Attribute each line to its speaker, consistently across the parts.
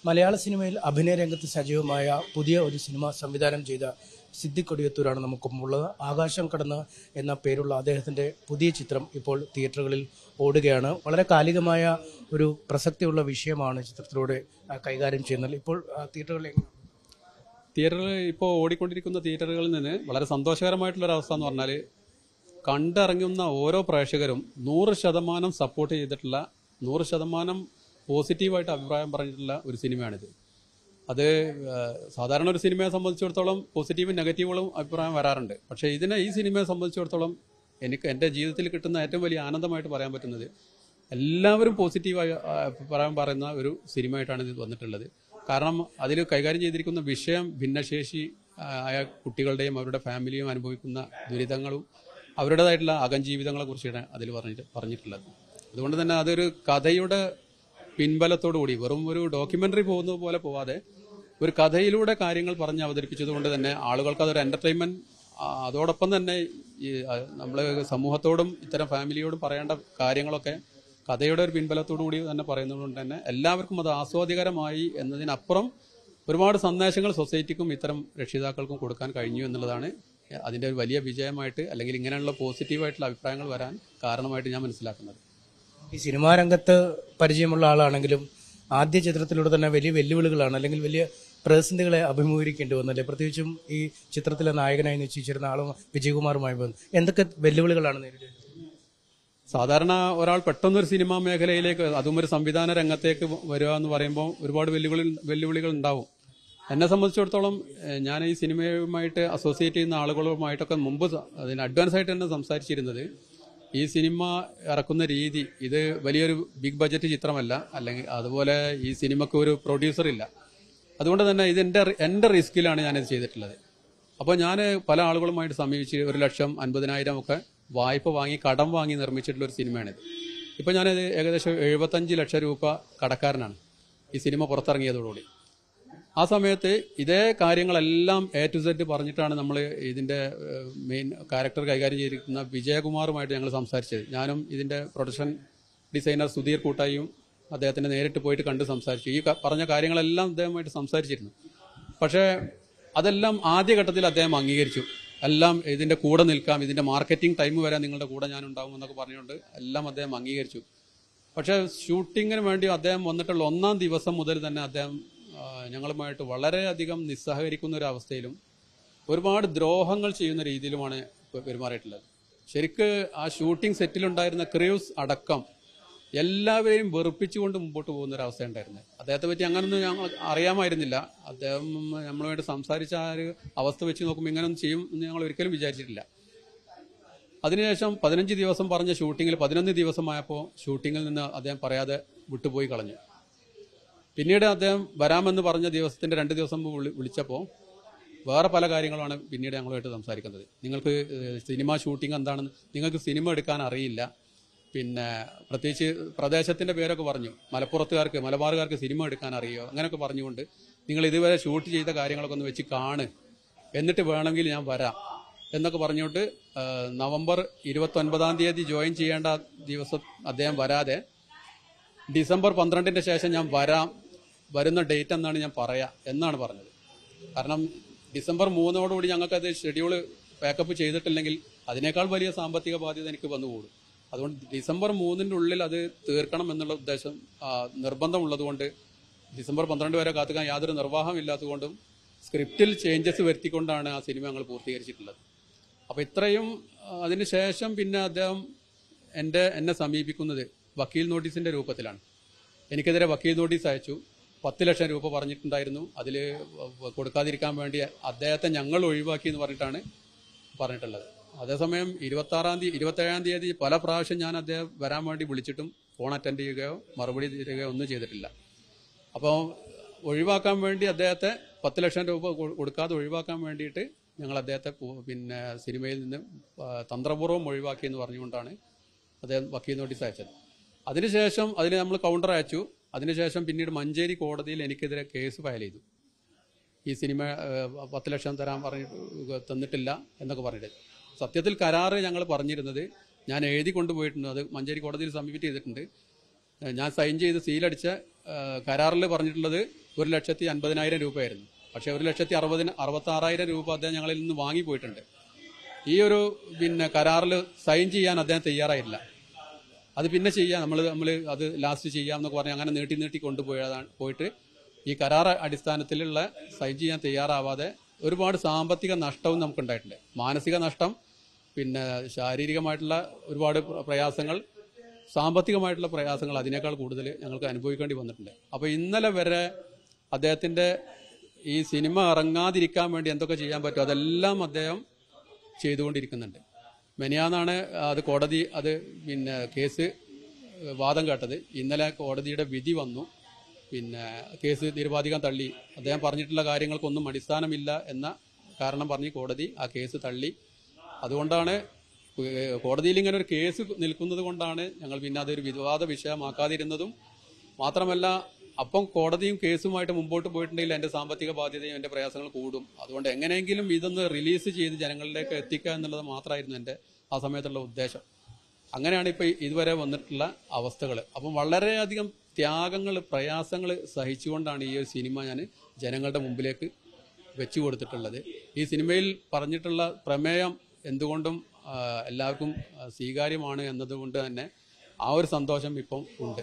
Speaker 1: മലയാള സിനിമയിൽ അഭിനയ രംഗത്ത് സജീവമായ പുതിയ ഒരു സിനിമ സംവിധാനം ചെയ്ത സിദ്ദിഖ് കൊടിയത്തൂരാണ് നമുക്കൊപ്പമുള്ളത് ആകാശം കടന്ന് എന്ന പേരുള്ള അദ്ദേഹത്തിൻ്റെ പുതിയ ചിത്രം ഇപ്പോൾ തിയേറ്ററുകളിൽ ഓടുകയാണ് വളരെ കാലികമായ ഒരു പ്രസക്തിയുള്ള വിഷയമാണ് ചിത്രത്തിലൂടെ ആ, കൈകാര്യം ചെയ്യുന്നത് ഇപ്പോൾ ആ, തിയേറ്ററുകളിൽ എങ്ങനെ-
Speaker 2: തിയേറ്ററുകൾ ഇപ്പോൾ ഓടിക്കൊണ്ടിരിക്കുന്ന തിയേറ്ററുകളിൽ നിന്ന് വളരെ സന്തോഷകരമായിട്ടുള്ള ഒരു അവസ്ഥ എന്ന് പറഞ്ഞാൽ കണ്ടിറങ്ങുന്ന ഓരോ പ്രേക്ഷകരും നൂറ് ശതമാനം സപ്പോർട്ട് ചെയ്തിട്ടുള്ള നൂറ് ശതമാനം പോസിറ്റീവായിട്ട് അഭിപ്രായം പറഞ്ഞിട്ടുള്ള ഒരു സിനിമയാണിത് അത് ആ, സാധാരണ ഒരു സിനിമയെ സംബന്ധിച്ചിടത്തോളം പോസിറ്റീവും നെഗറ്റീവുകളും അഭിപ്രായം വരാറുണ്ട് പക്ഷേ ഇതിനെ ഈ സിനിമയെ സംബന്ധിച്ചിടത്തോളം എനിക്ക് എൻ്റെ ജീവിതത്തിൽ കിട്ടുന്ന ഏറ്റവും വലിയ ആനന്ദമായിട്ട് പറയാൻ പറ്റുന്നത് എല്ലാവരും പോസിറ്റീവായി ആ, അഭിപ്രായം പറയുന്ന ഒരു സിനിമയായിട്ടാണ് ഇത് വന്നിട്ടുള്ളത് കാരണം അതിൽ കൈകാര്യം ചെയ്തിരിക്കുന്ന വിഷയം ഭിന്നശേഷി ആ, ആയ കുട്ടികളുടെയും അവരുടെ ഫാമിലിയും അനുഭവിക്കുന്ന ദുരിതങ്ങളും അവരുടേതായിട്ടുള്ള അകംജീവിതങ്ങളെ കുറിച്ചാണ് അതിൽ പറഞ്ഞിട്ട് പറഞ്ഞിട്ടുള്ളത് അതുകൊണ്ട് തന്നെ അതൊരു കഥയുടെ പിൻബലത്തോടു കൂടി വെറും ഒരു ഡോക്യുമെന്ററി പോകുന്നത് പോലെ പോവാതെ ഒരു കഥയിലൂടെ കാര്യങ്ങൾ പറഞ്ഞ് അവതരിപ്പിച്ചത് കൊണ്ട് തന്നെ ആളുകൾക്ക് അതൊരു എന്റർടൈൻമെന്റ് അതോടൊപ്പം തന്നെ ഈ നമ്മൾ സമൂഹത്തോടും ഇത്തരം ഫാമിലിയോടും പറയേണ്ട കാര്യങ്ങളൊക്കെ കഥയുടെ ഒരു പിൻബലത്തോടു കൂടി തന്നെ പറയുന്നതുകൊണ്ട് തന്നെ എല്ലാവർക്കും അത് ആസ്വാദികരമായി എന്നതിനപ്പുറം ഒരുപാട് സന്ദേശങ്ങൾ സൊസൈറ്റിക്കും ഇത്തരം രക്ഷിതാക്കൾക്കും കൊടുക്കാൻ കഴിഞ്ഞു എന്നുള്ളതാണ് അതിന്റെ ഒരു വലിയ വിജയമായിട്ട് അല്ലെങ്കിൽ ഇങ്ങനെയുള്ള പോസിറ്റീവായിട്ടുള്ള അഭിപ്രായങ്ങൾ വരാൻ കാരണമായിട്ട് ഞാൻ മനസ്സിലാക്കുന്നത്
Speaker 1: ഈ സിനിമാ രംഗത്ത് പരിചയമുള്ള ആളാണെങ്കിലും ആദ്യ ചിത്രത്തിലൂടെ തന്നെ വലിയ വെല്ലുവിളികളാണ് അല്ലെങ്കിൽ വലിയ പ്രതിസന്ധികളെ അഭിമുഖീകരിക്കേണ്ടി വന്നല്ലേ പ്രത്യേകിച്ചും ഈ ചിത്രത്തിലെ നായകനായി നിശ്ചയിച്ചിരുന്ന ആളും വിജയകുമാറുമായി ബന്ധം എന്തൊക്കെ വെല്ലുവിളികളാണ് നേരിടുന്നത്
Speaker 2: സാധാരണ ഒരാൾ പെട്ടെന്നൊരു സിനിമാ മേഖലയിലേക്ക് അതും ഒരു സംവിധാന രംഗത്തേക്ക് വരിക എന്ന് പറയുമ്പോൾ ഒരുപാട് വെല്ലുവിളി വെല്ലുവിളികൾ ഉണ്ടാവും എന്നെ സംബന്ധിച്ചിടത്തോളം ഏഹ്, ഞാൻ ഈ സിനിമയുമായിട്ട് അസോസിയേറ്റ് ചെയ്യുന്ന ആളുകളുമായിട്ടൊക്കെ മുമ്പ് സ- അതിന് അഡ്വാൻസ് ആയിട്ട് തന്നെ സംസാരിച്ചിരുന്നത് ഈ സിനിമ ഇറക്കുന്ന രീതി ഇത് വലിയൊരു ബിഗ് ബജറ്റ് ചിത്രമല്ല അല്ലെങ്കിൽ അതുപോലെ ഈ സിനിമക്ക് ഒരു പ്രൊഡ്യൂസർ ഇല്ല അതുകൊണ്ട് തന്നെ ഇത് എൻ്റെ എൻ്റെ റിസ്കിലാണ് ഞാനിത് ചെയ്തിട്ടുള്ളത് അപ്പോൾ ഞാൻ പല ആളുകളുമായിട്ട് സമീപിച്ച് ഒരു ലക്ഷം അൻപതിനായിരം ഒക്കെ വായ്പ വാങ്ങി കടം വാങ്ങി നിർമ്മിച്ചിട്ടുള്ള ഒരു സിനിമയാണിത് ഇപ്പോൾ ഞാനത് ഏകദേശം എഴുപത്തഞ്ച് ലക്ഷം രൂപ കടക്കാരനാണ് ഈ സിനിമ പുറത്തിറങ്ങിയതോടുകൂടി ആ സമയത്ത് ഇതേ കാര്യങ്ങളെല്ലാം എ ടു സെഡ് പറഞ്ഞിട്ടാണ് നമ്മൾ ഇതിന്റെ മെയിൻ ക്യാരക്ടർ കൈകാര്യം ചെയ്തിരിക്കുന്ന വിജയകുമാറുമായിട്ട് ഞങ്ങൾ സംസാരിച്ചത് ഞാനും ഇതിന്റെ പ്രൊഡക്ഷൻ ഡിസൈനർ സുധീർ കൂട്ടായും അദ്ദേഹത്തിനെ നേരിട്ട് പോയിട്ട് കണ്ട് സംസാരിച്ചു ഈ ക- പറഞ്ഞ കാര്യങ്ങളെല്ലാം അദ്ദേഹമായിട്ട് സംസാരിച്ചിരുന്നു പക്ഷേ അതെല്ലാം ആദ്യഘട്ടത്തിൽ അദ്ദേഹം അംഗീകരിച്ചു എല്ലാം ഇതിന്റെ കൂടെ നിൽക്കാം ഇതിന്റെ മാർക്കറ്റിംഗ് ടൈം വരെ നിങ്ങളുടെ കൂടെ ഞാൻ ഉണ്ടാവും എന്നൊക്കെ പറഞ്ഞുകൊണ്ട് എല്ലാം അദ്ദേഹം അംഗീകരിച്ചു പക്ഷേ ഷൂട്ടിങ്ങിന് വേണ്ടി അദ്ദേഹം വന്നിട്ടുള്ള ഒന്നാം ദിവസം മുതൽ തന്നെ അദ്ദേഹം ആ, ഞങ്ങളുമായിട്ട് വളരെയധികം നിസ്സഹകരിക്കുന്ന ഒരു അവസ്ഥയിലും ഒരുപാട് ദ്രോഹങ്ങൾ ചെയ്യുന്ന രീതിയിലുമാണ് പെ- പെരുമാറിയിട്ടുള്ളത് ശരിക്ക് ആ ഷൂട്ടിംഗ് സെറ്റിലുണ്ടായിരുന്ന ക്രൂസ് അടക്കം എല്ലാവരെയും വെറുപ്പിച്ചുകൊണ്ട് മുമ്പോട്ട് പോകുന്ന ഒരു അവസ്ഥ ഉണ്ടായിരുന്നത് അദ്ദേഹത്തെ പറ്റി അങ്ങനൊന്നും ഞങ്ങൾ അറിയാമായിരുന്നില്ല അദ്ദേഹം നമ്മളുമായിട്ട് സംസാരിച്ച ആ ഒരു അവസ്ഥ വെച്ച് നോക്കുമ്പോൾ ഇങ്ങനൊന്നും ചെയ്യും എന്ന് ഞങ്ങൾ ഒരിക്കലും വിചാരിച്ചിട്ടില്ല അതിനുശേഷം പതിനഞ്ച് ദിവസം പറഞ്ഞ ഷൂട്ടിങ്ങിൽ പതിനൊന്ന് ദിവസമായപ്പോൾ ഷൂട്ടിങ്ങിൽ നിന്ന് അദ്ദേഹം പറയാതെ വിട്ടുപോയി കളഞ്ഞു പിന്നീട് അദ്ദേഹം വരാമെന്ന് പറഞ്ഞ ദിവസത്തിന്റെ രണ്ട് ദിവസം മുമ്പ് വിളി- വിളിച്ചപ്പോൾ വേറെ പല കാര്യങ്ങളാണ് പിന്നീട് ഞങ്ങളുമായിട്ട് സംസാരിക്കുന്നത് നിങ്ങൾക്ക് ഏഹ്, സിനിമ ഷൂട്ടിംഗ് എന്താണെന്ന് നിങ്ങൾക്ക് സിനിമ എടുക്കാൻ അറിയില്ല പിന്നെ പ്രത്യേകിച്ച് പ്രദേശത്തിന്റെ പേരൊക്കെ പറഞ്ഞു മലപ്പുറത്തുകാർക്ക് മലബാറുകാർക്ക് സിനിമ എടുക്കാൻ അറിയോ അങ്ങനെയൊക്കെ പറഞ്ഞുകൊണ്ട് നിങ്ങൾ ഇതുവരെ ഷൂട്ട് ചെയ്ത കാര്യങ്ങളൊക്കെ ഒന്ന് വെച്ച് കാണ് എന്നിട്ട് വേണമെങ്കിൽ ഞാൻ വരാം എന്നൊക്കെ പറഞ്ഞുകൊണ്ട് ഏഹ്, നവംബർ ഇരുപത്തി ഒൻപതാം തീയതി ജോയിൻ ചെയ്യേണ്ട ദിവസം അദ്ദേഹം വരാതെ ഡിസംബർ പന്ത്രണ്ടിന്റെ ശേഷം ഞാൻ വരാം വരുന്ന ഡേറ്റ് എന്നാണ് ഞാൻ പറയാ എന്നാണ് പറഞ്ഞത് കാരണം ഡിസംബർ മൂന്നോടുകൂടി ഞങ്ങൾക്ക് അത് ഷെഡ്യൂൾ പാക്കപ്പ് ചെയ്തിട്ടില്ലെങ്കിൽ അതിനേക്കാൾ വലിയ സാമ്പത്തിക ബാധ്യത എനിക്ക് വന്നു കൂടും അതുകൊണ്ട് ഡിസംബർ മൂന്നിന്റെ ഉള്ളിൽ അത് തീർക്കണം എന്നുള്ള ഉദ്ദേശം ആ, നിർബന്ധമുള്ളതുകൊണ്ട് ഡിസംബർ പന്ത്രണ്ട് വരെ കാത്തുക്കാൻ യാതൊരു നിർവാഹമില്ലാത്തതുകൊണ്ടും സ്ക്രിപ്റ്റിൽ ചേഞ്ചസ് വരുത്തിക്കൊണ്ടാണ് ആ സിനിമ ഞങ്ങൾ പൂർത്തീകരിച്ചിട്ടുള്ളത് അപ്പോൾ ഇത്രയും ആ, അതിനുശേഷം പിന്നെ അദ്ദേഹം എൻ്റെ എന്നെ സമീപിക്കുന്നത് വക്കീൽ നോട്ടീസിന്റെ രൂപത്തിലാണ് എനിക്കെതിരെ വക്കീൽ നോട്ടീസ് അയച്ചു പത്ത് ലക്ഷം രൂപ പറഞ്ഞിട്ടുണ്ടായിരുന്നു അതിൽ കൊടുക്കാതിരിക്കാൻ വേണ്ടി അദ്ദേഹത്തെ ഞങ്ങൾ ഒഴിവാക്കി എന്ന് പറഞ്ഞിട്ടാണ് പറഞ്ഞിട്ടുള്ളത് അതേസമയം ഇരുപത്തി ആറാം തീയതി ഇരുപത്തേഴാം തീയതി പല പ്രാവശ്യം ഞാൻ അദ്ദേഹം വരാൻ വേണ്ടി വിളിച്ചിട്ടും ഫോൺ അറ്റൻഡ് ചെയ്യുകയോ മറുപടി തരികയോ ഒന്നും ചെയ്തിട്ടില്ല അപ്പോൾ ഒഴിവാക്കാൻ വേണ്ടി അദ്ദേഹത്തെ പത്ത് ലക്ഷം രൂപ കൊ- കൊടുക്കാതെ ഒഴിവാക്കാൻ വേണ്ടിയിട്ട് ഞങ്ങൾ അദ്ദേഹത്തെ പു- പിന്നെ സിനിമയിൽ നിന്ന് ആ, തന്ത്രപൂർവ്വം ഒഴിവാക്കി എന്ന് പറഞ്ഞുകൊണ്ടാണ് അദ്ദേഹം വക്കീൽ നോട്ടീസ് അയച്ചത് അതിനുശേഷം അതിന് നമ്മൾ കൗണ്ടർ അയച്ചു അതിനുശേഷം പിന്നീട് മഞ്ചേരി കോടതിയിൽ എനിക്കെതിരെ കേസ് ഫയൽ ചെയ്തു ഈ സിനിമ ഏഹ്, പത്ത് ലക്ഷം തരാൻ പറഞ്ഞ് തന്നിട്ടില്ല എന്നൊക്കെ പറഞ്ഞിട്ട് സത്യത്തിൽ കരാറ് ഞങ്ങൾ പറഞ്ഞിരുന്നത് ഞാൻ എഴുതി കൊണ്ടുപോയിട്ടുണ്ട് അത് മഞ്ചേരി കോടതിയിൽ സബ്മിറ്റ് ചെയ്തിട്ടുണ്ട് ഏഹ്, ഞാൻ സൈൻ ചെയ്ത് സീലടിച്ച ഏഹ്, കരാറിൽ പറഞ്ഞിട്ടുള്ളത് ഒരു ലക്ഷത്തി അൻപതിനായിരം രൂപയായിരുന്നു പക്ഷേ ഒരു ലക്ഷത്തി അറുപതിന് അറുപത്തി ആറായിരം രൂപ അദ്ദേഹം ഞങ്ങളിൽ നിന്ന് വാങ്ങിപ്പോയിട്ടുണ്ട് ഈ ഒരു പിന്നെ കരാറിൽ സൈൻ ചെയ്യാൻ അദ്ദേഹം തയ്യാറായില്ല അത് പിന്നെ ചെയ്യാം നമ്മൾ നമ്മൾ അത് ലാസ്റ്റ് ചെയ്യാം എന്നൊക്കെ പറഞ്ഞ് അങ്ങനെ നീട്ടി നീട്ടി കൊണ്ടുപോയതാണ് പോയിട്ട് ഈ കരാർ അടിസ്ഥാനത്തിലുള്ള സൈൻ ചെയ്യാൻ തയ്യാറാവാതെ ഒരുപാട് സാമ്പത്തിക നഷ്ടവും നമുക്കുണ്ടായിട്ടുണ്ട് മാനസിക നഷ്ടം പിന്നെ ശാരീരികമായിട്ടുള്ള ഒരുപാട് പ്ര- പ്രയാസങ്ങൾ സാമ്പത്തികമായിട്ടുള്ള പ്രയാസങ്ങൾ അതിനേക്കാൾ കൂടുതൽ ഞങ്ങൾക്ക് അനുഭവിക്കേണ്ടി വന്നിട്ടുണ്ട് അപ്പോൾ ഇന്നലെ വരെ അദ്ദേഹത്തിന്റെ ഈ സിനിമ ഇറങ്ങാതിരിക്കാൻ വേണ്ടി എന്തൊക്കെ ചെയ്യാൻ പറ്റുമോ അതെല്ലാം അദ്ദേഹം ചെയ്തുകൊണ്ടിരിക്കുന്നുണ്ട് മെനിയാന്നാണ് അത് കോടതി അത് പിന്നെ കേസ് വാദം കേട്ടത് ഇന്നലെ കോടതിയുടെ വിധി വന്നു പിന്നെ കേസ് നിരുപാധികം തള്ളി അദ്ദേഹം പറഞ്ഞിട്ടുള്ള കാര്യങ്ങൾക്കൊന്നും അടിസ്ഥാനമില്ല എന്ന കാരണം പറഞ്ഞ് കോടതി ആ കേസ് തള്ളി അതുകൊണ്ടാണ് ഏഹ് കോടതിയിൽ ഇങ്ങനെ ഒരു കേസ് നിൽക്കുന്നത് കൊണ്ടാണ് ഞങ്ങൾ പിന്നെ അതൊരു വിവാദ വിഷയമാക്കാതിരുന്നതും മാത്രമല്ല അപ്പം കോടതിയും കേസുമായിട്ട് മുമ്പോട്ട് പോയിട്ടുണ്ടെങ്കിൽ എൻ്റെ സാമ്പത്തിക ബാധ്യതയും എൻ്റെ പ്രയാസങ്ങൾ കൂടും അതുകൊണ്ട് എങ്ങനെയെങ്കിലും ഇതൊന്ന് റിലീസ് ചെയ്ത് ജനങ്ങളിലേക്ക് എത്തിക്കുക എന്നുള്ളത് മാത്രമായിരുന്നു എൻ്റെ ആ സമയത്തുള്ള ഉദ്ദേശം അങ്ങനെയാണ് ഇപ്പോൾ ഇതുവരെ വന്നിട്ടുള്ള അവസ്ഥകൾ അപ്പം വളരെയധികം ത്യാഗങ്ങൾ പ്രയാസങ്ങൾ സഹിച്ചുകൊണ്ടാണ് ഈ ഒരു സിനിമ ഞാൻ ജനങ്ങളുടെ മുമ്പിലേക്ക് വെച്ചു കൊടുത്തിട്ടുള്ളത് ഈ സിനിമയിൽ പറഞ്ഞിട്ടുള്ള പ്രമേയം എന്തുകൊണ്ടും ആ, എല്ലാവർക്കും ആ, സ്വീകാര്യമാണ് എന്നതുകൊണ്ട് തന്നെ ആ ഒരു സന്തോഷം ഇപ്പം ഉണ്ട്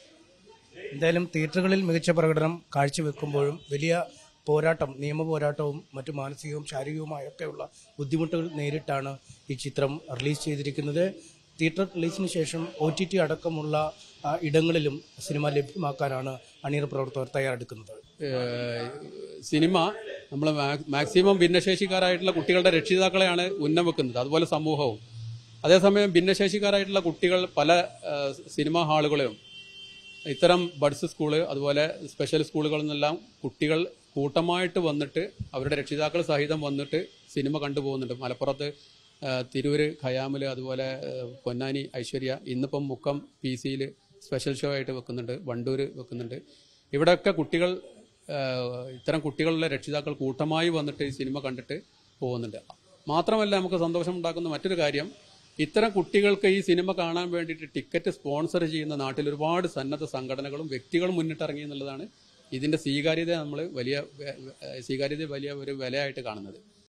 Speaker 1: എന്തായാലും തിയേറ്ററുകളിൽ മികച്ച പ്രകടനം കാഴ്ചവെക്കുമ്പോഴും വലിയ പോരാട്ടം നിയമ പോരാട്ടവും മറ്റു മാനസികവും ശാരീരികവുമായൊക്കെയുള്ള ബുദ്ധിമുട്ടുകൾ നേരിട്ടാണ് ഈ ചിത്രം റിലീസ് ചെയ്തിരിക്കുന്നത് തിയേറ്റർ റിലീസിന് ശേഷം ഒ ടി ടി അടക്കമുള്ള ആ, ഇടങ്ങളിലും സിനിമ ലഭ്യമാക്കാനാണ് അണിയറ പ്രവർത്തകർ തയ്യാറെടുക്കുന്നത്
Speaker 2: ഏഹ് സിനിമ നമ്മൾ മാക്സിമം ഭിന്നശേഷിക്കാരായിട്ടുള്ള കുട്ടികളുടെ രക്ഷിതാക്കളെയാണ് ഉന്നം വെക്കുന്നത് അതുപോലെ സമൂഹവും അതേസമയം ഭിന്നശേഷിക്കാരായിട്ടുള്ള കുട്ടികൾ പല ഏഹ് സിനിമാ ഹാളുകളിലും ഇത്തരം ബഡ്സ് സ്കൂള് അതുപോലെ സ്പെഷ്യൽ സ്കൂളുകളിൽ നിന്നെല്ലാം കുട്ടികൾ കൂട്ടമായിട്ട് വന്നിട്ട് അവരുടെ രക്ഷിതാക്കൾ സഹിതം വന്നിട്ട് സിനിമ കണ്ടുപോകുന്നുണ്ട് മലപ്പുറത്ത് ആ, തിരൂര് ഖയാമില് അതുപോലെ ആ, പൊന്നാനി ഐശ്വര്യ ഇന്നിപ്പം മുക്കം പി സിയിൽ സ്പെഷ്യൽ ഷോ ആയിട്ട് വെക്കുന്നുണ്ട് വണ്ടൂര് വെക്കുന്നുണ്ട് ഇവിടെയൊക്കെ കുട്ടികൾ ആ, ഇത്തരം കുട്ടികളുടെ രക്ഷിതാക്കൾ കൂട്ടമായി വന്നിട്ട് ഈ സിനിമ കണ്ടിട്ട് പോകുന്നുണ്ട് മാത്രമല്ല നമുക്ക് സന്തോഷം ഉണ്ടാക്കുന്ന മറ്റൊരു കാര്യം ഇത്തരം കുട്ടികൾക്ക് ഈ സിനിമ കാണാൻ വേണ്ടിയിട്ട് ടിക്കറ്റ് സ്പോൺസർ ചെയ്യുന്ന നാട്ടിൽ ഒരുപാട് സന്നദ്ധ സംഘടനകളും വ്യക്തികളും മുന്നിട്ടിറങ്ങി എന്നുള്ളതാണ് ഇതിന്റെ സ്വീകാര്യത നമ്മൾ വലിയ വെ- വെ- സ്വീകാര്യത വലിയ ഒരു വിലയായിട്ട് കാണുന്നത്